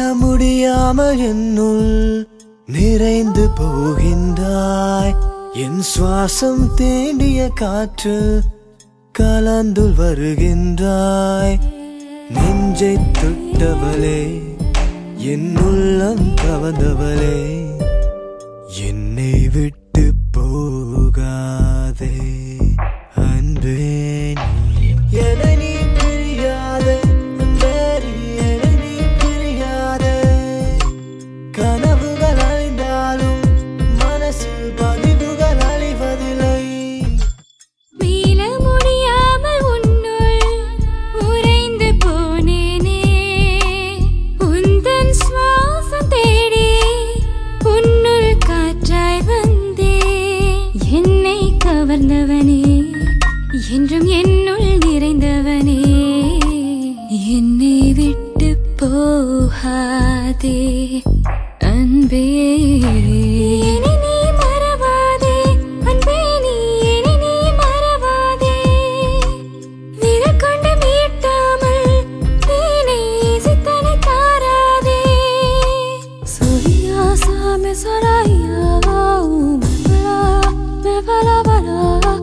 முடியாமல் என்னுள் நிறைந்து போகின்றாய் என் சுவாசம் தேண்டிய காற்று கலந்துள் வருகின்றாய் நெஞ்சை தொட்டவளே என் உள்ளம் கவர்ந்தவளே என்னை விட்டு போகாதே அன்பே நீ. என்னை நீ பிரியாதே, அன்பே நீ என்னை நீ பிரியாதே. கனவுகள் அழிந்தாலும் மனசில் பதிவுகள் அழிவதில்லை மீள முடியாமல் உன்னுள் உறைந்து போனேனே உந்தன் சுவாசம் தேடி உன்னுள் காற்றாய் வந்தே என்னை கவர்ந்தவனே என்றும் என்னுள் நிறைந்தவனே என்னை விட்டு போகாதே அன்பே என்னை நீ மறவாதே அன்பே நீ என்னை நீ மறவாதே விரல் கொண்டு மீட்டாமல் வீணை இசைத்தனை தாராதே சோரியா சாமே சராயா மேவலா மேவலா வலா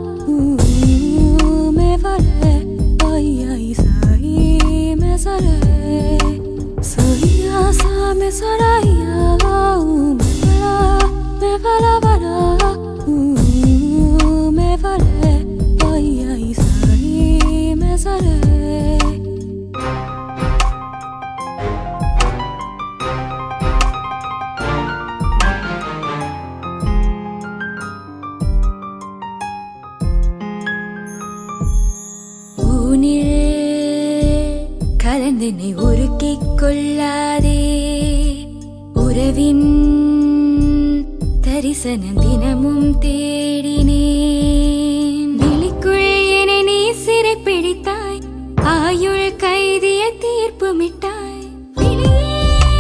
மேவலே ஐயா இசாயி மேசலே சோரியா சாமே சராயா மேவலா மேவலா வலா மேவலே ஐயா இசாயி மேசலே ஊனில் கலந்தனை உருக்கிக் கொள்ளாதே உறவின் தரிசனம் தினமும் தேடினேன் விழிக்குள் என்னை நீ சிறை பிடித்தாய் ஆயுள் கைதிய தீர்ப்புமிட்டாய் விழியே,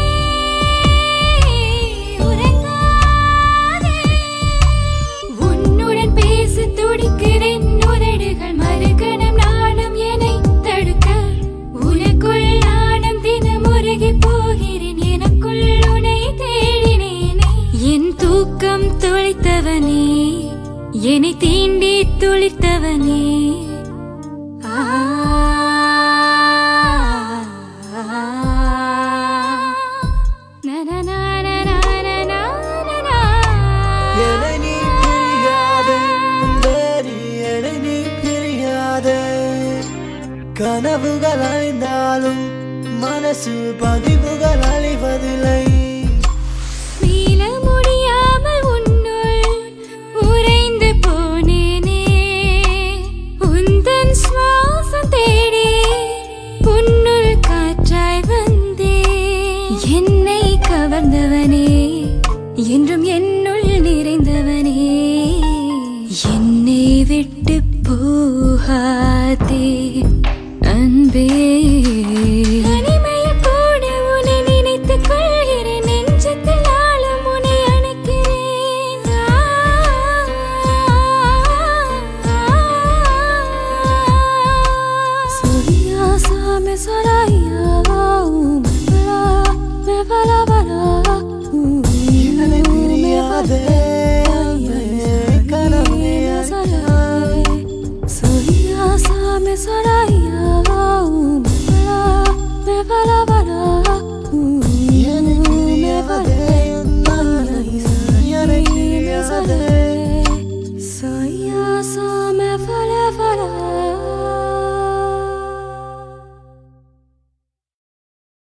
உறங்காதே. உன்னுடன் பேச துடிக்கிறேன் உதடுகள் மறுகணம் நாணம் என்னை தடுக்க உனக்குள் நாணம் தினம் உருகி போகிறேன் எனக்குள் உன்னை தேடினேனே என் தூக்கம் தொலைத்தவனே என்னை தீண்டி துளித்தவனே ஆ நன நன நன நன என்னை நீ பிரியாதே அன்பே நீ என்னை நீ பிரியாதே கனவுகள் அழிந்தாலும் மனசு பதிவுகள் அழிவதில்லை மீள முடியாமல் உன்னுள் உறைந்து போனேனே உந்தன் சுவாசம் தேடி உன்னுள் காற்றாய் வந்தே என்னை கவர்ந்தவனே என்றும் என்னுள் நிறைந்தவனே என்னை விட்டு போகாதே அன்பே தனிமையில் கூட உன்னை நினைத்துக் கொள்கிறேன் நெஞ்சத்தில் ஆழம் உன்னை அணைக்கிறேன் ஆ, ஆ, ஆ. சோரியா சாமே சராயா மேவலா மேவலா வலா என்னை பிரியாதே அன்பே, கனவே சோரியா சாமே சராயா